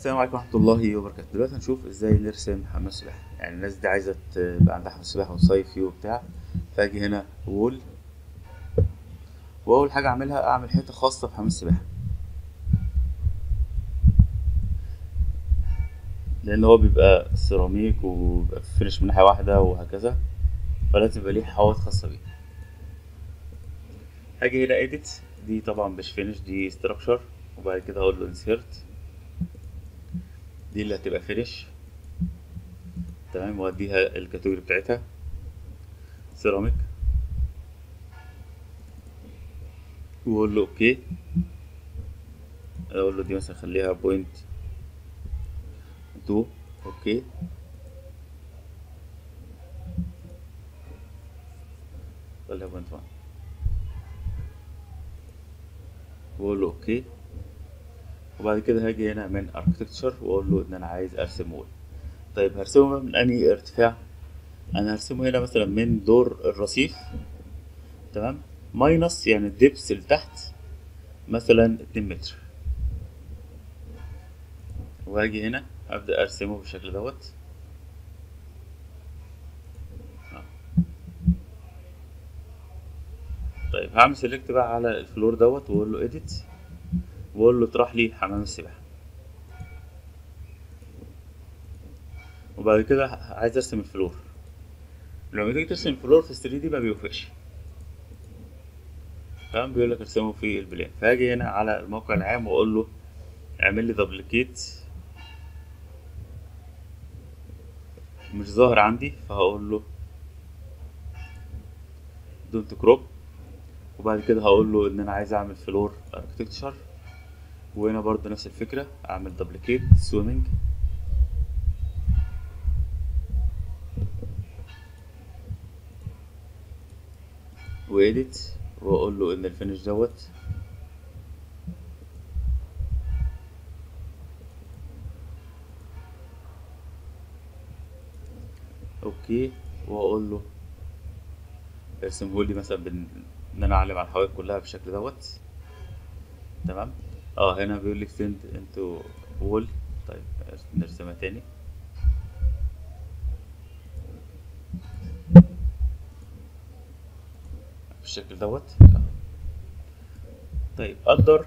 السلام عليكم ورحمة الله وبركاته دلوقتي هنشوف ازاي نرسم حمام سباحة يعني الناس دي عايزة تبقى عندها حمام سباحة وتصيف فيه وبتاع فاجي هنا وول وأول حاجة أعملها أعمل حتة خاصة بحمام السباحة لأن هو بيبقى سيراميك وبيبقى فينش من ناحية واحدة وهكذا فلازم يبقى ليه حواف خاصة بيه هاجي هنا edit دي طبعا مش فينش دي structure وبعد كده هقول له insert دي اللي هتبقى فينش تمام واديها الكاتيجوري بتاعتها سيراميك واقول له اوكي اقول له دي مثلا خليها بوينت تو اوكي خليها بوينت وان واقول له اوكي وبعد كده هاجي هنا من اركتكتشر واقول له ان انا عايز ارسم وول طيب هرسمه من انهي ارتفاع انا هرسمه هنا مثلا من دور الرصيف تمام ماينس يعني الدبس اللي تحت مثلا اتنين متر وهاجي هنا ابدا ارسمه بالشكل دوت طيب هعمل سيلكت بقى على الفلور دوت واقول له اديت واقول له اطرح لي حمام السباحه وبعد كده عايز ارسم الفلور لما تيجي ترسم الفلور في 3 دي ما بيوافقش تمام بيقول لك ارسمه في البلان فهاجي هنا على الموقع العام واقول له اعمل لي دبليكيت مش ظاهر عندي فهقول له دونت كروب وبعد كده هقول له ان انا عايز اعمل فلور اركتكتشر وهنا برضه نفس الفكرة اعمل دبليكيت سويمنج وإيديت وأقول له إن الفينش دوت أوكي وأقول له ارسمهولي مثلا بإن إن أنا أعلم على الحواف كلها بالشكل دوت تمام اه هنا بيقول لي extend into wall طيب نرسمها تاني بالشكل دوت طيب اقدر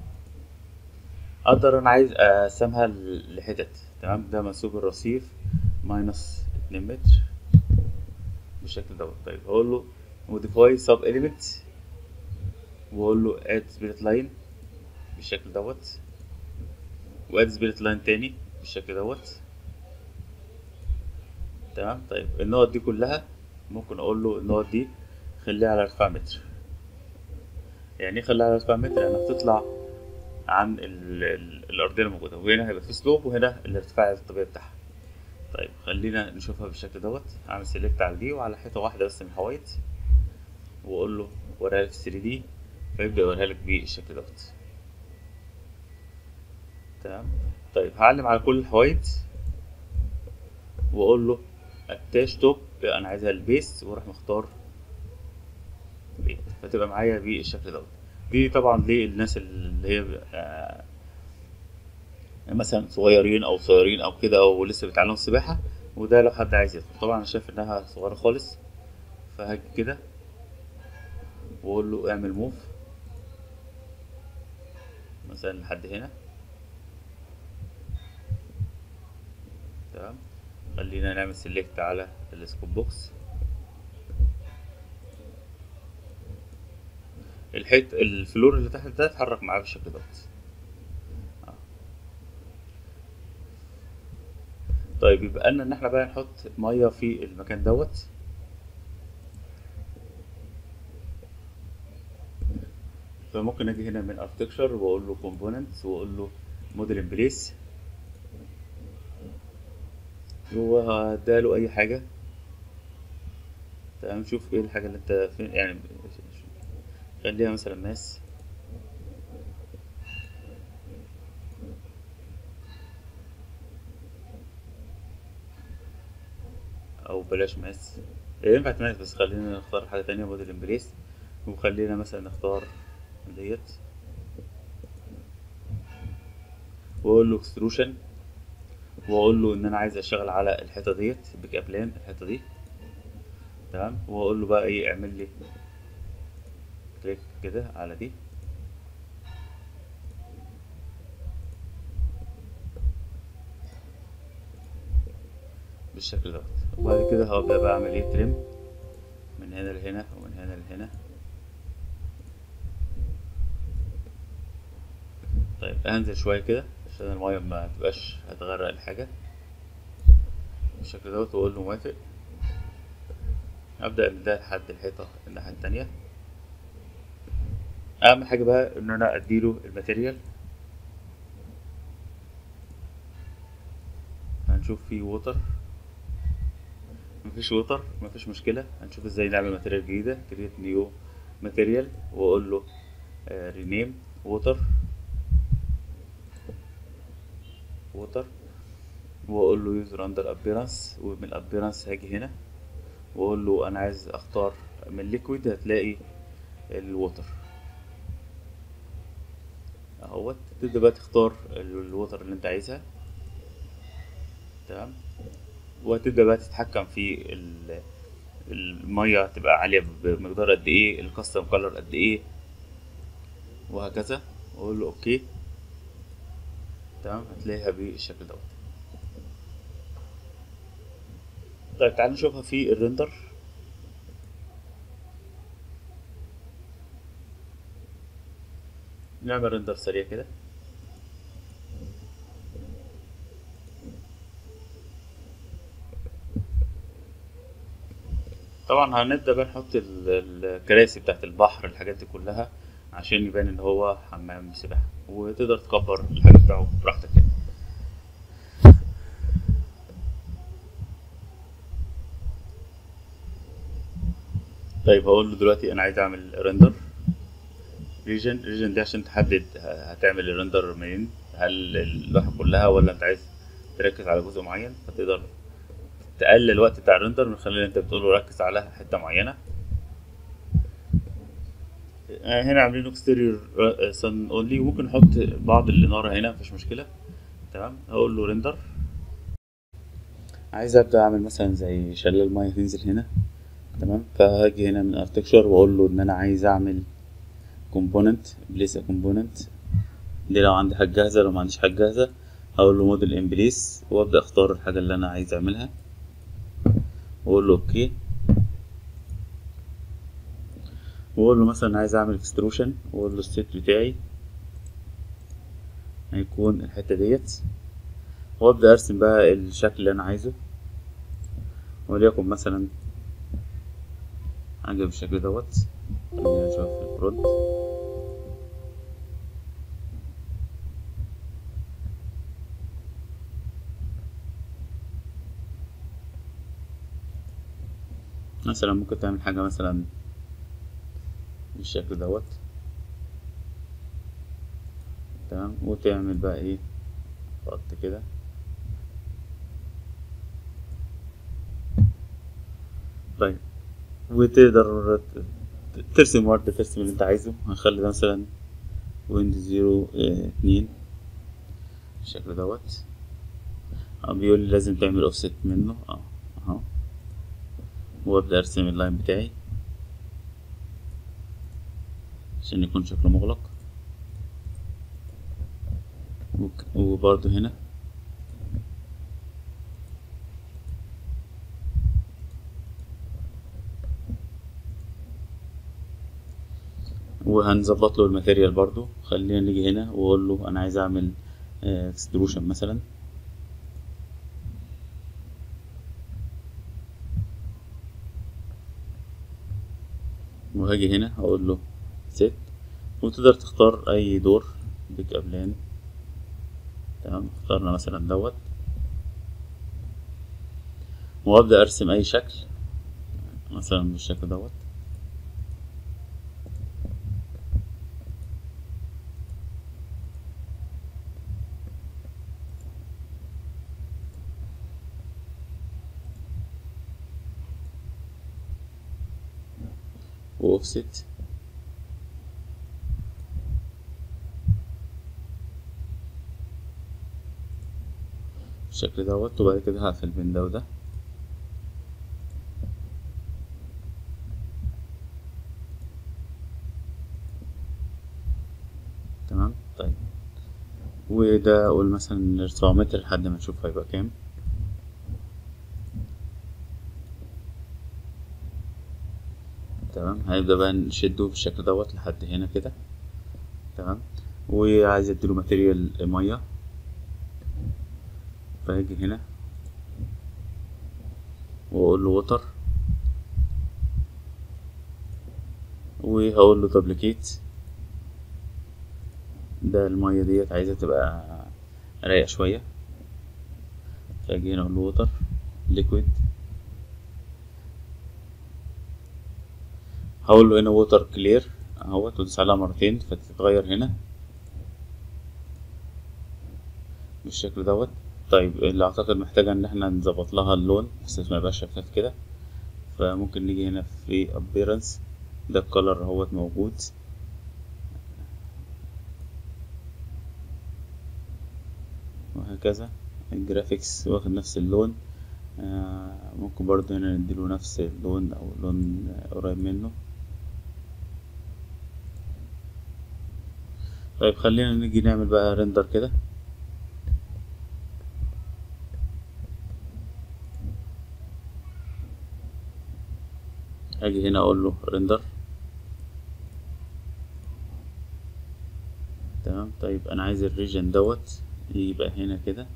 اقدر انا عايز اقسمها لحتت تمام ده منسوب الرصيف ماينس اتنين متر بالشكل دوت طيب هقول له modify sub element واقول له add spirit line بالشكل دوت واد سبيريت لاين تاني بالشكل دوت تمام طيب النقط دي كلها ممكن اقول له النقط دي خليها على ارتفاع متر يعني ايه خليها على ارتفاع متر يعني هتطلع عن ال ال الارضيه الموجوده وهنا هيبقى في سلوب وهنا الارتفاع الطبيعي بتاعها طيب خلينا نشوفها بالشكل دوت اعمل سيلكت على دي وعلى حيطه واحده بس من الحوايط واقول له وريها لي في 3 دي فيبدا يوريها لك بالشكل دوت تمام طيب هعلم على كل الحوايط واقول له اتاش توب انا عايزها البيس واروح مختار بيت فتبقى معايا بالشكل دوت دي طبعا للناس اللي هي آه مثلا صغيرين او صغيرين او كده او لسه بيتعلموا السباحه وده لو حد عايز يدخل طبعا انا شايف انها صغيره خالص فهاجي كده واقول له اعمل موف مثلا لحد هنا تمام خلينا نعمل سيلكت على السكوب بوكس الحيط الفلور اللي تحت ده اتحرك معاه بالشكل دوت طيب يبقى لنا ان احنا بقى نحط ميه في المكان دوت فممكن اجي هنا من اركتكشر واقول له كومبوننتس واقول له موديل ان بليس هو اداله اي حاجة تمام شوف ايه الحاجة اللي انت فين يعني خليها مثلا ماس او بلاش ماس ينفع ماس بس خلينا نختار حاجة تانية موديل امبريس وخلينا مثلا نختار ديت واقول له اكستروشن واقول له ان انا عايز اشتغل على الحيطه ديت بيك ابلان الحيطه دي تمام واقول له بقى ايه اعمل لي كليك كده على دي بالشكل دوت وبعد كده هبدأ بقى اعمل ايه تريم من هنا لهنا ومن هنا لهنا طيب هنزل شوية كده عشان المية ما تبقاش هتغرق الحاجة بالشكل دوت واقول له موافق ابدأ من ده لحد الحيطة الناحية التانية اهم حاجة بقى ان انا اديله الماتيريال هنشوف فيه ووتر مفيش ووتر مفيش مشكلة هنشوف ازاي نعمل ماتيريال جديدة كريت نيو ماتيريال واقول له رينيم ووتر ووتر واقول له يوزر اندر ابيرنس ومن الابيرنس هاجي هنا واقول له انا عايز اختار من ليكويد هتلاقي الووتر اهوت تبدا بقى تختار الووتر اللي انت عايزها تمام وهتبدا بقى تتحكم في ال- الميه هتبقى عاليه بمقدار قد ايه الكاستم كولر قد ايه وهكذا واقول له اوكي تمام هتلاقيها بالشكل دوت طيب تعال نشوفها في الريندر نعمل ريندر سريع كده طبعا هنبدأ بقى نحط ال- الكراسي بتاعت البحر الحاجات دي كلها عشان يبان ان هو حمام سباحة وتقدر تكبر الحاجة بتاعه براحتك يعني. طيب هقول له دلوقتي انا عايز اعمل ريندر ريجن ريجن دي عشان تحدد ه- هتعمل الريندر منين هل اللوحة كلها ولا انت عايز تركز على جزء معين فتقدر تقلل الوقت بتاع الريندر من خلال انت بتقول له ركز على حتة معينة آه، هنا عاملين اكستيريور سن اونلي وممكن نحط بعض الانارة هنا مفيش مشكلة تمام هقول له ريندر عايز ابدا اعمل مثلا زي شلال ميه تنزل هنا تمام فهاجي هنا من ارتكشر واقول له ان انا عايز اعمل كومبوننت بليس كومبوننت دي لو عندي حاجه جاهزه لو ما عنديش حاجه جاهزه هقول له موديل ان بليس وابدا اختار الحاجه اللي انا عايز اعملها واقول له اوكي واقول له مثلا عايز اعمل اكستروشن واقول له الست بتاعي هيكون الحته ديت وابدا ارسم بقى الشكل اللي انا عايزه وليكن مثلا حاجه بالشكل دوت خلينا نشوف البرود مثلا ممكن تعمل حاجه مثلا بالشكل دوت تمام وتعمل بقى ايه خط كده طيب وتقدر ت- ترسم وردة ترسم اللي انت عايزه هنخلي ده مثلا ويند زيرو اه، اتنين بالشكل دوت اه، بيقول لي لازم تعمل اوفست منه اه اهو وابدا ارسم اللاين بتاعي عشان يكون شكله مغلق وك- وبرضه هنا وهنظبط له الماتيريال برضو خلينا نيجي هنا واقول له انا عايز اعمل اكستروشن مثلا وهاجي هنا هقول له set وتقدر تختار اي دور بيك ابلان تمام اخترنا مثلا دوت وابدا ارسم اي شكل مثلا بالشكل دوت واوفست بالشكل دوت وبعد كده هقفل بين ده وده تمام طيب وده اقول مثلا ارتفاع متر لحد ما نشوف هيبقى كام تمام هنبدأ بقى نشده بالشكل دوت لحد هنا كده تمام وعايز اديله ماتيريال مية فهاجي هنا واقول له ووتر وهقول له دبليكيت ده المية ديت عايزة تبقى رايقة شوية فاجي هنا اقول له ووتر ليكويد هقول له هنا ووتر كلير اهوت وتدوس عليها مرتين فتتغير هنا بالشكل دوت طيب اللي اعتقد محتاجة ان احنا نظبط لها اللون بس ما يبقاش شفاف كده فممكن نيجي هنا في appearance ده الكولر اهوت موجود وهكذا الجرافيكس واخد نفس اللون آه ممكن برضه هنا نديله نفس اللون او لون قريب منه طيب خلينا نيجي نعمل بقى ريندر كده هاجي هنا اقول له ريندر تمام طيب انا عايز الريجن دوت يبقى هنا كده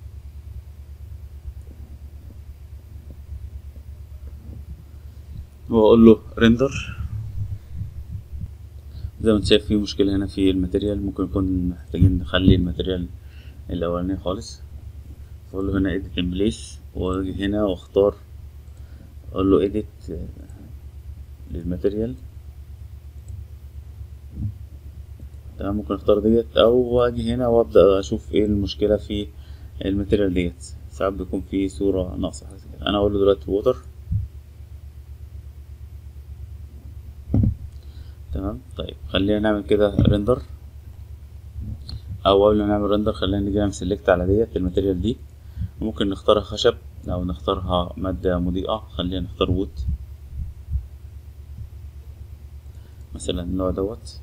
واقول له ريندر زي ما انت شايف في مشكله هنا في الماتيريال ممكن يكون محتاجين نخلي الماتيريال الاولانيه خالص فاقول له هنا edit in place واجي هنا واختار اقول له edit للماتيريال تمام ممكن اختار ديت او اجي هنا وابدا اشوف ايه المشكله في الماتيريال ديت ساعات بيكون في صوره ناقصه انا اقول له دلوقتي ووتر تمام طيب خلينا نعمل كده ريندر او قبل ما نعمل ريندر خلينا نيجي نعمل سيلكت على ديت الماتيريال دي ممكن نختارها خشب او نختارها مادة مضيئة خلينا نختار وود مثلا النوع دوت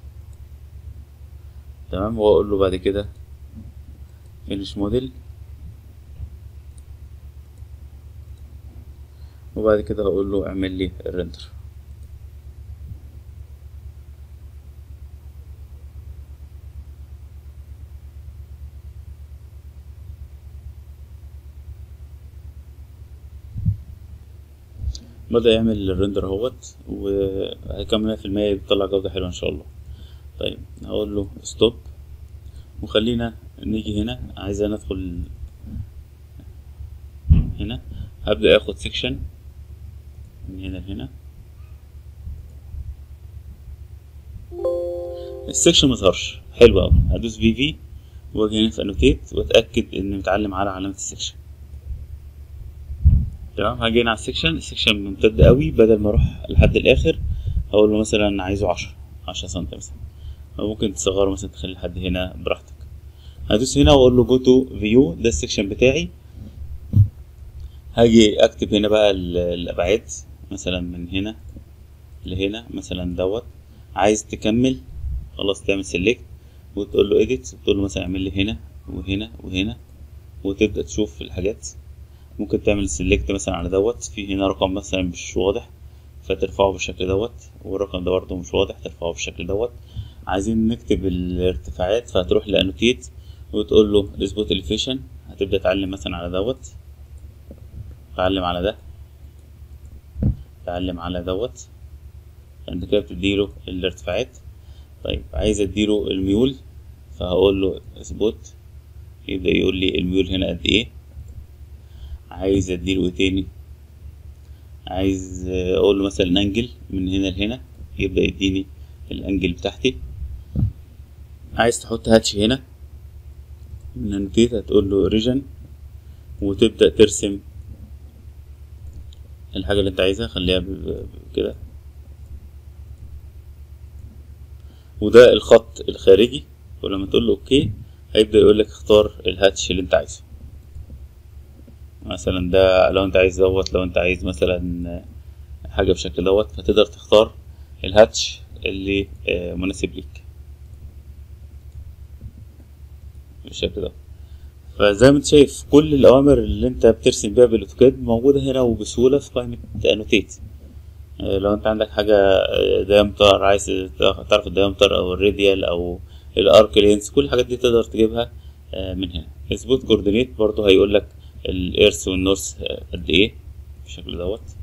تمام واقول له بعد كده فينيش موديل وبعد كده هقول له اعمل لي الريندر بدأ يعمل الريندر اهوت وهيكمل مية في المية بيطلع جودة حلوة ان شاء الله طيب هقول له ستوب وخلينا نيجي هنا عايز انا ادخل هنا هبدأ اخد سيكشن من هنا لهنا السيكشن مظهرش حلو اوي هدوس في في واجي هنا في انوتيت واتأكد اني متعلم على علامة السيكشن تمام هاجي هنا على السكشن السكشن ممتد قوي بدل ما اروح لحد الاخر هقول له مثلا عايزه عشرة عشرة سم مثلا او ممكن تصغره مثلا تخلي لحد هنا براحتك هدوس هنا واقول له جو تو فيو ده السكشن بتاعي هاجي اكتب هنا بقى الابعاد مثلا من هنا لهنا مثلا دوت عايز تكمل خلاص تعمل سيلكت وتقول له اديت وتقول له مثلا اعمل لي هنا وهنا وهنا وتبدا تشوف الحاجات ممكن تعمل سيلكت مثلا على دوت في هنا رقم مثلا مش واضح فترفعه بالشكل دوت والرقم ده برضه مش واضح ترفعه بالشكل دوت عايزين نكتب الارتفاعات فهتروح لانوتيت وتقول له اظبط الفيشن هتبدا تعلم مثلا على دوت تعلم على ده تعلم على دوت انت كده بتديله الارتفاعات طيب عايز اديله الميول فهقول له اظبط يبدا يقول لي الميول هنا قد ايه عايز اديله ايه تاني عايز اقول له مثلا انجل من هنا لهنا يبدا يديني الانجل بتاعتي عايز تحط هاتش هنا من انوتيت هتقول له ريجن وتبدا ترسم الحاجه اللي انت عايزها خليها كده وده الخط الخارجي ولما تقول له اوكي هيبدا يقول لك اختار الهاتش اللي انت عايزه مثلا ده لو انت عايز دوت لو انت عايز مثلا حاجة بالشكل دوت فتقدر تختار الهاتش اللي آه، مناسب ليك بالشكل ده فزي ما انت شايف كل الأوامر اللي انت بترسم بيها بالأوتوكاد موجودة هنا وبسهولة في قائمة انوتيت لو انت عندك حاجة دايمتر عايز تعرف الدايمتر أو الراديال أو الارك لينس كل الحاجات دي تقدر تجيبها آه، من هنا سبوت كوردينيت برضو هيقول لك الايرث والنورث آه، قد ايه بالشكل دوت